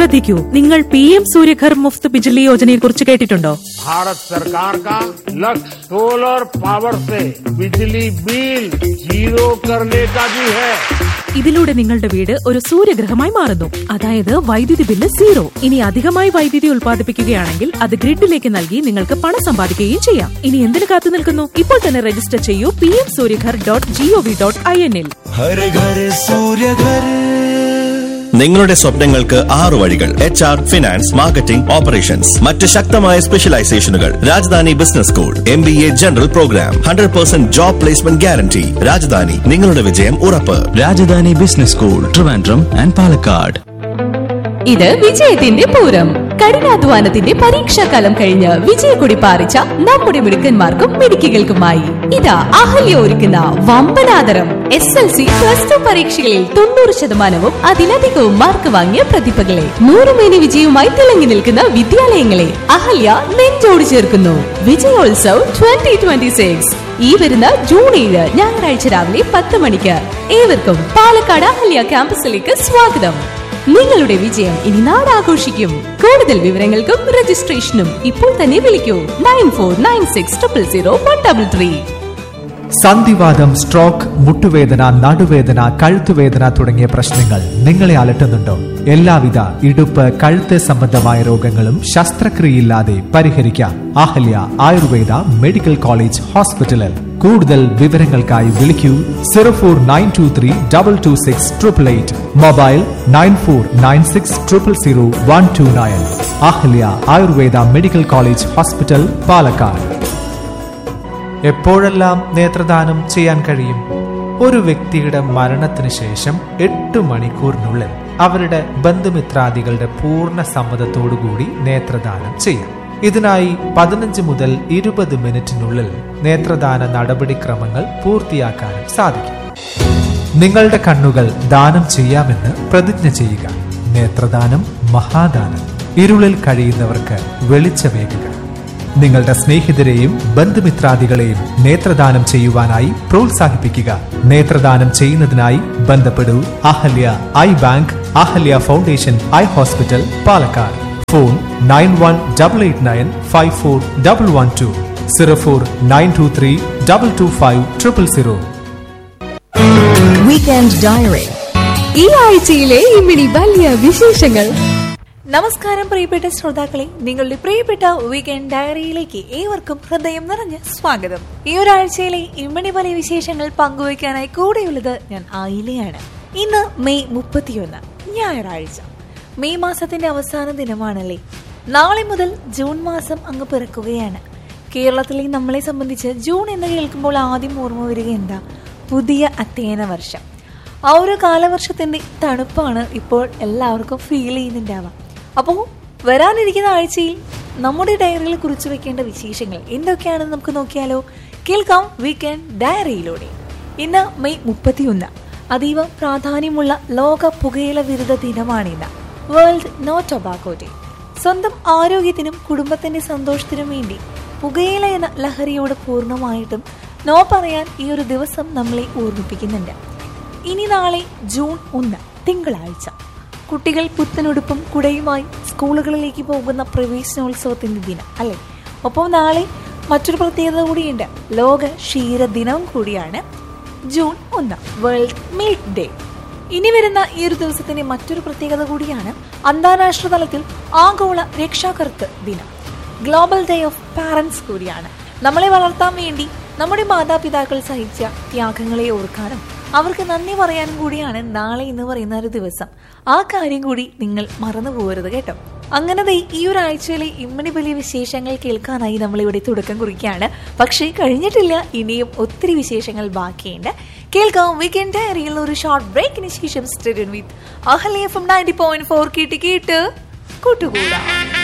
ശ്രദ്ധിക്കൂ നിങ്ങൾ P M Surya Ghar Muft Bijli യോജനയെ കുറിച്ച് കേട്ടിട്ടുണ്ടോ भारत सरकार का लक्ष्य सोलर पावर से बिजली बिल जीरो करने का भी है ഇതിലൂടെ നിങ്ങളുടെ വീട് ഒരു സൂര്യഗ്രഹമായി മാറുന്നു അതായത് വൈദ്യുതി ബില്ല് സീറോ ഇനി അധികമായി വൈദ്യുതി ഉൽപ്പാദിപ്പിക്കുകയാണെങ്കിൽ അത് ഗ്രിഡിലേക്ക് നൽകി നിങ്ങൾക്ക് പണം സമ്പാദിക്കുകയും ചെയ്യാം ഇനി എന്തിനു കാത്തു നിൽക്കുന്നു ഇപ്പോൾ തന്നെ രജിസ്റ്റർ ചെയ്യൂ P M Surya Ghar dot G O V dot I എന്നിൽ ഹര ഘര സൂര്യ ഘര നിങ്ങളുടെ സ്വപ്നങ്ങൾക്ക് ആറു വഴികൾ H R finance marketing operations മറ്റ് ശക്തമായ സ്പെഷ്യലൈസേഷനുകൾ Rajadhani business school M B A general programme hundred percent job placement guarantee Rajadhani നിങ്ങളുടെ വിജയം ഉറപ്പ് Rajadhani business school Trivandrum and Palakkad ഇത് വിജയത്തിന്റെ പൂരം കഠിനാധ്വാനത്തിന്റെ പരീക്ഷാകാലം കഴിഞ്ഞ് വിജയക്കൊടി പാറിച്ച നമ്മുടെ മിടുക്കന്മാർക്കും മിടുക്കികൾക്കുമായി ഇതാ അഹല്യ ഒരുക്കുന്ന വമ്പനാദരം S L C plus two പരീക്ഷകളിൽ തൊണ്ണൂറ് ശതമാനവും അതിലധികവും മാർക്ക് വാങ്ങിയ പ്രതിഭകളെ നൂറുമേനി വിജയവുമായി തിളങ്ങി നിൽക്കുന്ന വിദ്യാലയങ്ങളെ അഹല്യ നെഞ്ചോട് ചേർക്കുന്നു വിജയോത്സവ് ട്വന്റി ട്വന്റി സിക്സ് ഈ വരുന്ന ജൂൺ ഏഴ് ഞായറാഴ്ച രാവിലെ പത്ത് മണിക്ക് ഏവർക്കും പാലക്കാട് അഹല്യ ക്യാമ്പസിലേക്ക് സ്വാഗതം നിങ്ങളുടെ വിജയം ഇനി നാടാഘോഷിക്കും കൂടുതൽ വിവരങ്ങൾക്കും രജിസ്ട്രേഷനും ഇപ്പോൾ തന്നെ വിളിക്കൂ nine four nine six triple zero one double three സന്ധിവാദം സ്ട്രോക്ക് മുട്ടുവേദന നടുവേദന കഴുത്തുവേദന തുടങ്ങിയ പ്രശ്നങ്ങൾ നിങ്ങളെ അലട്ടുന്നുണ്ടോ എല്ലാവിധ ഇടുപ്പ് കഴുത്ത് സംബന്ധമായ രോഗങ്ങളും ശസ്ത്രക്രിയയില്ലാതെ പരിഹരിക്കാം അഹല്യ ആയുർവേദ മെഡിക്കൽ കോളേജ് ഹോസ്പിറ്റലിൽ കൂടുതൽ വിവരങ്ങൾക്കായി വിളിക്കൂ zero four nine two three double two six triple eight mobile nine four nine six triple zero one two nine Ahalya Ayurveda medical college hospital Palakkad എപ്പോഴെല്ലാം നേത്രദാനം ചെയ്യാൻ കഴിയും ഒരു വ്യക്തിയുടെ മരണത്തിന് ശേഷം എട്ട് മണിക്കൂറിനുള്ളിൽ അവരുടെ ബന്ധുമിത്രാദികളുടെ പൂർണ്ണ സമ്മതത്തോടുകൂടി നേത്രദാനം ചെയ്യാം ഇതിനായി പതിനഞ്ച് മുതൽ ഇരുപത് മിനിറ്റിനുള്ളിൽ നേത്രദാന നടപടിക്രമങ്ങൾ പൂർത്തിയാക്കാനും സാധിക്കും നിങ്ങളുടെ കണ്ണുകൾ ദാനം ചെയ്യാമെന്ന് പ്രതിജ്ഞ ചെയ്യുക നേത്രദാനം മഹാദാനം ഇരുളിൽ കഴിയുന്നവർക്ക് വെളിച്ചമേകുക നിങ്ങളുടെ സ്നേഹിതരെയും ബന്ധുമിത്രാദികളെയും നേത്രദാനം ചെയ്യുവാനായി പ്രോത്സാഹിപ്പിക്കുക നേത്രദാനം ചെയ്യുന്നതിനായി ബന്ധപ്പെടൂ Ahalya eye bank Ahalya foundation eye hospital Palakkad phone nine one double eight nine five four double one two zero four nine two three double two five triple zero weekend diary ഈ ആഴ്ചയിലെ ഇമ്മിണി വലിയ വിശേഷങ്ങൾ നമസ്കാരം പ്രിയപ്പെട്ട ശ്രോതാക്കളെ നിങ്ങളുടെ പ്രിയപ്പെട്ട വീക്കെൻഡ് ഡയറിയിലേക്ക് ഏവർക്കും ഹൃദയം നിറഞ്ഞ സ്വാഗതം ഈ ഒരാഴ്ചയിലെ ഇമ്മണി വലിയ വിശേഷങ്ങൾ പങ്കുവയ്ക്കാനായി കൂടെയുള്ളത് ഞാൻ ആയിലയാണ് ഇന്ന് മെയ് മുപ്പത്തിയൊന്ന് ഞായറാഴ്ച മെയ് മാസത്തിന്റെ അവസാന ദിനമാണല്ലേ നാളെ മുതൽ ജൂൺ മാസം അങ്ങ് പിറക്കുകയാണ് കേരളത്തിലെ നമ്മളെ സംബന്ധിച്ച് ജൂൺ എന്ന് കേൾക്കുമ്പോൾ ആദ്യം ഓർമ്മ വരിക എന്താ പുതിയ അധ്യയന വർഷം ആ ഒരു കാലവർഷത്തിന്റെ തണുപ്പാണ് ഇപ്പോൾ എല്ലാവർക്കും ഫീൽ ചെയ്യുന്നുണ്ടാവാം അപ്പോൾ വരാനിരിക്കുന്ന ആഴ്ചയിൽ നമ്മുടെ ഡയറിയിൽ കുറിച്ചു വെക്കേണ്ട വിശേഷങ്ങൾ എന്തൊക്കെയാണെന്ന് നമുക്ക് നോക്കിയാലോ കേൾക്കാം വീക്കെൻഡ് ഡയറിയിലൂടെ ഇന്ന് മെയ് മുപ്പത്തിയൊന്ന് അതീവ പ്രാധാന്യമുള്ള ലോക പുകയില വിരുദ്ധ ദിനമാണിന്ന് വേൾഡ് നോ ടൊബാക്കോ ഡേ സ്വന്തം ആരോഗ്യത്തിനും കുടുംബത്തിന്റെ സന്തോഷത്തിനും വേണ്ടി പുകയില എന്ന ലഹരിയോട് പൂർണ്ണമായിട്ടും നോ പറയാൻ ഈ ഒരു ദിവസം നമ്മളെ ഓർമ്മിപ്പിക്കുന്നുണ്ട് ഇനി നാളെ ജൂൺ ഒന്ന് തിങ്കളാഴ്ച കുട്ടികൾ പുത്തനുടുപ്പും കുടയുമായി സ്കൂളുകളിലേക്ക് പോകുന്ന പ്രവേശനോത്സവത്തിന്റെ ദിനം അല്ലെ ഒപ്പം നാളെ മറ്റൊരു പ്രത്യേകത കൂടിയുണ്ട് ലോക ക്ഷീര ദിനവും കൂടിയാണ് ജൂൺ ഒന്ന് വേൾഡ് മിൽക്ക് ഡേ ഇനി വരുന്ന ഈ ഒരു ദിവസത്തിന്റെ മറ്റൊരു പ്രത്യേകത കൂടിയാണ് അന്താരാഷ്ട്ര തലത്തിൽ ആഗോള രക്ഷാകർത്തൃ ദിനം ഗ്ലോബൽ ഡേ ഓഫ് പാരന്റ്സ് കൂടിയാണ് നമ്മളെ വളർത്താൻ വേണ്ടി നമ്മുടെ മാതാപിതാക്കൾ സഹിച്ച ത്യാഗങ്ങളെ ഓർക്കാനും അവർക്ക് നന്ദി പറയാനും കൂടിയാണ് നാളെ എന്ന് പറയുന്ന ഒരു ദിവസം ആ കാര്യം കൂടി നിങ്ങൾ മറന്നു പോകരുത് കേട്ടോ അങ്ങനെ ദേ ഈ ഒരു ആഴ്ചയിലെ ഇമ്മണി വലിയ വിശേഷങ്ങൾ കേൾക്കാനായി നമ്മൾ ഇവിടെ തുടക്കം കുറിക്കുകയാണ് പക്ഷേ കഴിഞ്ഞിട്ടില്ല ഇനിയും ഒത്തിരി വിശേഷങ്ങൾ ബാക്കിയുണ്ട് കേൾക്കാം വീക്കെൻഡ് ഡയറിയിൽ ഒരു ഷോർട്ട് ബ്രേക്കിന് ശേഷം stadium with Ahalia F M ninety point four കേട്ട് കേട്ട് കൂട്ടുകൂടാം